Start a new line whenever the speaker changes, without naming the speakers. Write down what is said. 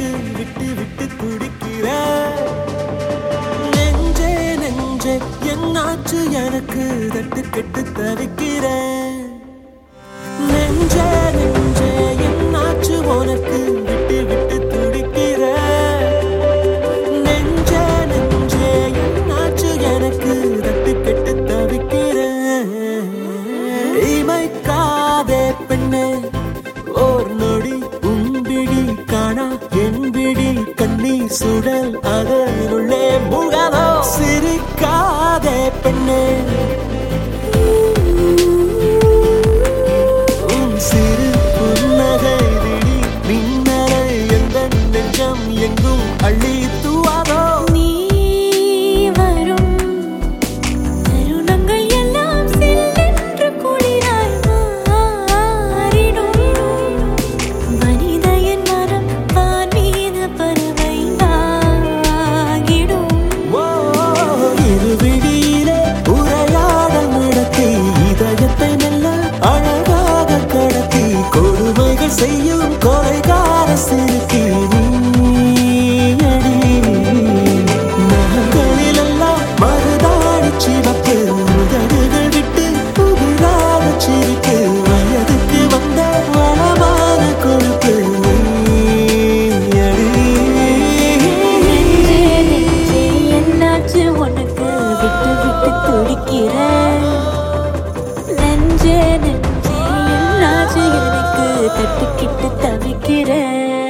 உனக்கு விட்டு விட்டு துடிக்கிற நெஞ்சே நெஞ்சே என்னாச்சு எனக்கு தட்டு கெட்டு தவிக்கிறேன் நெஞ்சே நெஞ்சே என்னாச்சு உனக்கு விட்டு விட்டு துடிக்கிற நெஞ்சே நெஞ்சே என்னாச்சு எனக்கு தட்டு கெட்டு தவிக்கிறேன் இமைக்காதே பெண்ணே ஓர் நொடி உம்பிடி காணா என்பிடி கண்ணீர் சுடல் அதனுள்ளே முகதோ சிரிக்காதே பெண்ணே உன் சிறு புன்னகை விழி மின்னலை எந்த நெஞ்சம் எங்கும் அள்ளி தூவாதோ
நீ வரும் தருணங்கள் எல்லாம் சில்லென்று குளிராய் மாறிடும் மனித என் மனம் வான் மீது பறவை ஆகிடும்
ஓ, இருவிழியிலே உரையாடல் நடத்தி இதயத்தை மெல்ல அழகாக கடத்தி கொடுமைகள் செய்யும் கொலைகார சிறுக்கி நீயடி. நகங்களிலெல்லாம் மருதாணி சிவப்பு உதடுகள் விட்டு புதிராக சிரிப்பு வயதுக்கு வந்த வளமான கொழுப்பு
நெஞ்சே
நீயடி.
நெஞ்சே என்னாச்சு உனக்கு விட்டு விட்டு துடிக்கிற நெஞ்சே நெஞ்சே என்னாச்சு எனக்கு தட்டுக்கிட்டு தவிக்கிற